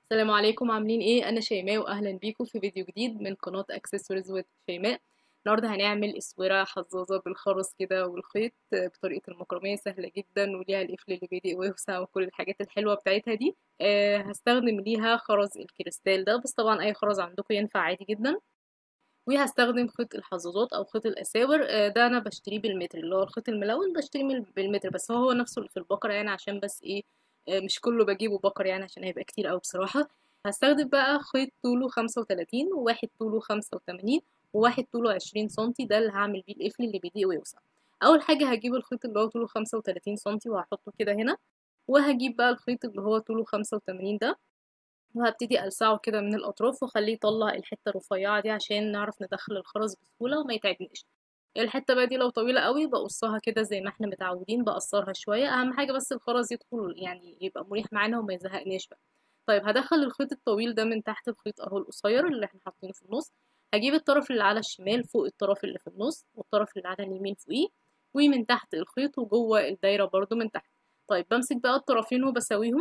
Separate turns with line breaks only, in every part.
السلام عليكم عاملين ايه انا شيماء واهلا بيكم في فيديو جديد من قناة اكسسوارز وذ شيماء النهارده هنعمل اسوره حظاظه بالخرز كده والخيط بطريقه المكرميه سهله جدا وليها القفل اللي بيدي ويوسع وكل الحاجات الحلوه بتاعتها دي أه هستخدم ليها خرز الكريستال ده بس طبعا اي خرز عندكم ينفع عادي جدا وهستخدم خيط الحظاظات او خيط الاساور أه ده انا بشتريه بالمتر اللي هو الخيط الملون بشتريه بالمتر بس هو هو نفسه اللي في البقره يعني عشان بس ايه مش كله بجيبه بكر يعني عشان هيبقى كتير قوي بصراحة هستخدم بقى خيط طوله خمسة وتلاتين وواحد طوله خمسة وتمانين وواحد طوله عشرين سنتي ده اللي هعمل بيه القفل اللي بيضيق ويوسع أول حاجة هجيب الخيط اللي هو طوله خمسة وتلاتين سنتي وهحطه كده هنا وهجيب بقى الخيط اللي هو طوله خمسة وتمانين ده وهبتدي ألسعه كده من الأطراف وأخليه يطلع الحتة الرفيعة دي عشان نعرف ندخل الخرز بسهولة وما يتعبناش الحته بقى دي لو طويله قوي بقصها كده زي ما احنا متعودين بقصرها شويه اهم حاجه بس الخرز يدخل يعني يبقى مريح معانا وما يزهقناش بقى طيب هدخل الخيط الطويل ده من تحت الخيط اهو القصير اللي احنا حاطينه في النص هجيب الطرف اللي على الشمال فوق الطرف اللي في النص والطرف اللي على اليمين فوقيه ومن تحت الخيط وجوه الدايره برضو من تحت طيب بمسك بقى الطرفين وبساويهم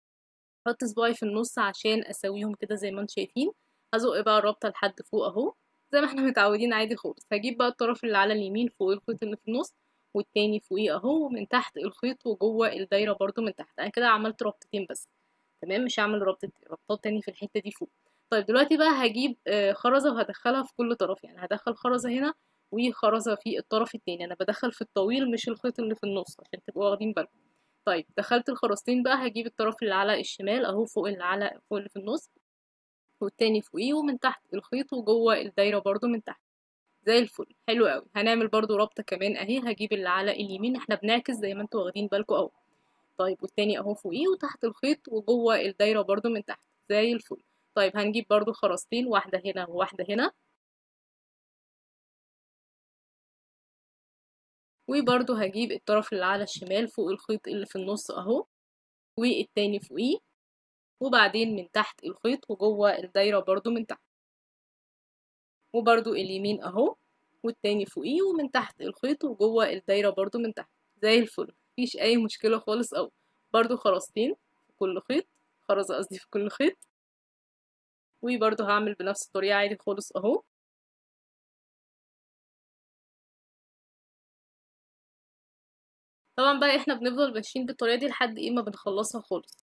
احط صباعي في النص عشان اساويهم كده زي ما انتم شايفين هزق بقى الرابطه لحد فوق اهو زي ما احنا متعودين عادي خالص هجيب بقى الطرف اللي على اليمين فوق الخيط اللي في النص والتاني فوقيه اهو ومن تحت الخيط وجوه الدايره برضو من تحت انا كده عملت ربطتين بس تمام مش هعمل ربطة ربطات تاني في الحته دي فوق طيب دلوقتي بقى هجيب خرزه وهدخلها في كل طرف يعني هدخل خرزه هنا وخرزه في الطرف التاني انا بدخل في الطويل مش الخيط اللي في النص عشان تبقوا واخدين بالكم طيب دخلت الخرزتين بقى هجيب الطرف اللي على الشمال اهو فوق اللي على فوق اللي في النص والتاني فوقيه ومن تحت الخيط وجوه الدايرة برضو من تحت زي الفل حلو قوي هنعمل برضو رابطة كمان اهي هجيب اللي على اليمين احنا بنعكس زي ما انتوا واخدين بالكم اهو طيب والتاني اهو فوقيه وتحت الخيط وجوه الدايرة برضو من تحت زي الفل طيب هنجيب برضو خرزتين واحدة هنا وواحدة هنا وبرضو هجيب الطرف اللي على الشمال فوق الخيط اللي في النص اهو والتاني فوقيه وبعدين من تحت الخيط وجوه الدايرة برضو من تحت وبرضو اليمين اهو والتاني فوقيه ومن تحت الخيط وجوه الدايرة برضو من تحت زي الفل مفيش اي مشكلة خالص او برضو خرزتين في كل خيط خرزة قصدي في كل خيط وبرضو هعمل بنفس الطريقة عادي خالص اهو طبعا بقى احنا بنفضل ماشيين بالطريقة دي لحد ايه ما بنخلصها خالص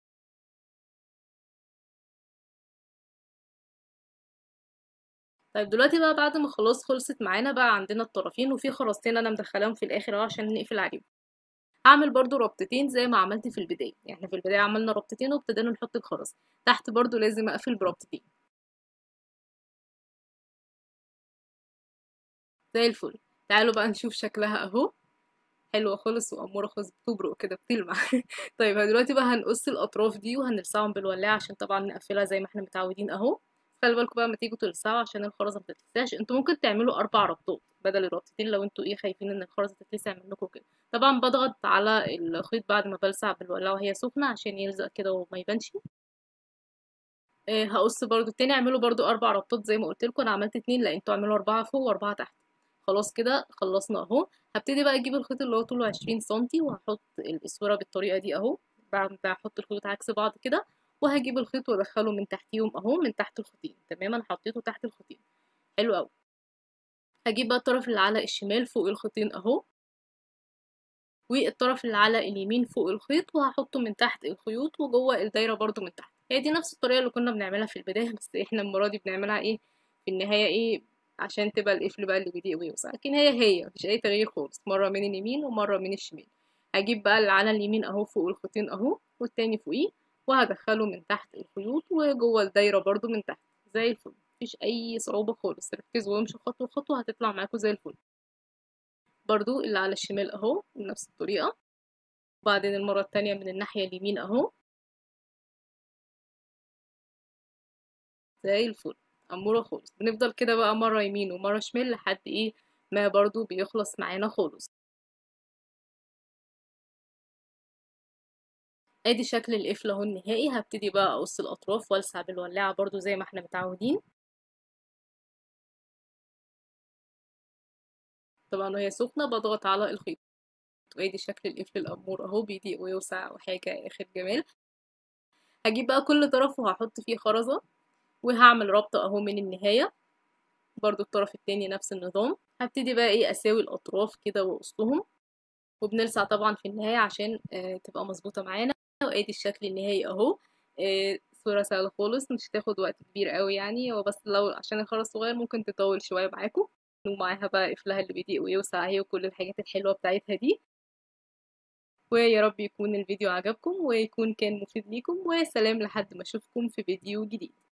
طيب دلوقتي بقى بعد ما خلاص خلصت معانا بقى عندنا الطرفين وفي خرزتين انا مدخلاهم في الاخر اهو عشان نقفل عليهم هعمل برضو ربطتين زي ما عملت في البداية يعني في البداية عملنا ربطتين وابتدينا نحط الخرز تحت برضو لازم اقفل بربطتين زي الفل تعالوا بقى نشوف شكلها اهو حلوة خالص وأمورة خالص بتبرق كده بتلمع طيب دلوقتي بقى هنقص الأطراف دي وهنلسعهم بالولاعة عشان طبعا نقفلها زي ما احنا متعودين اهو خلي بالكم بقى لما تيجوا تلسعوا عشان الخرزه ما تتلسعش انتوا ممكن تعملوا اربع ربطات بدل الربطتين لو انتوا ايه خايفين ان الخرزه تتلسع منكم كده طبعا بضغط على الخيط بعد ما بلسع بالولاعه وهي سخنه عشان يلزق كده وما يبانش آه هقص برضو التاني اعملوا برضو اربع ربطات زي ما قلت لكم انا عملت اتنين لا انتوا اعملوا اربعه فوق واربعه تحت خلاص كده خلصنا اهو هبتدي بقى اجيب الخيط اللي هو طوله عشرين سنتي وهحط الاسوره بالطريقه دي اهو بعد ما احط الخيوط عكس بعض كده وهجيب الخيط وادخله من تحتيهم اهو من تحت الخيطين تمام انا حطيته تحت الخيطين حلو قوي هجيب بقى الطرف اللي على الشمال فوق الخيطين اهو والطرف اللي على اليمين فوق الخيط وهحطه من تحت الخيوط وجوه الدايره برضو من تحت هي دي نفس الطريقه اللي كنا بنعملها في البدايه بس احنا المره دي بنعملها ايه في النهايه ايه عشان تبقى القفل بقى اللي بيضيق ويوسع لكن هي هي مفيش اي تغيير خالص مره من اليمين ومره من الشمال هجيب بقى اللي على اليمين اهو فوق الخيطين اهو والتاني فوقيه وهدخله من تحت الخيوط وجوه الدايرة برضو من تحت زي الفل مفيش اي صعوبة خالص ركزوا وامشوا خطوة خطوة هتطلع معاكم زي الفل برضو اللي على الشمال اهو بنفس الطريقة وبعدين المرة التانية من الناحية اليمين اهو زي الفل أمورة خالص بنفضل كده بقى مرة يمين ومرة شمال لحد ايه ما برضو بيخلص معانا خالص ادي شكل القفل اهو النهائي هبتدي بقى اقص الاطراف والسع بالولاعه برضو زي ما احنا متعودين طبعا وهي سخنه بضغط على الخيط وادي شكل القفل الامور اهو بيضيق ويوسع وحاجه اخر جمال هجيب بقى كل طرف وهحط فيه خرزة وهعمل ربطة اهو من النهاية برضو الطرف التاني نفس النظام هبتدي بقى ايه اساوي الاطراف كده واقصهم وبنلسع طبعا في النهاية عشان آه تبقى مظبوطة معانا وادي الشكل النهائي اهو آه صورة سهلة خالص مش هتاخد وقت كبير قوي يعني هو بس لو عشان الخرز صغير ممكن تطول شوية معاكم ومعاها بقى قفلها اللي بيضيق ويوسع اهي وكل الحاجات الحلوة بتاعتها دي ويا رب يكون الفيديو عجبكم ويكون كان مفيد ليكم وسلام لحد ما اشوفكم في فيديو جديد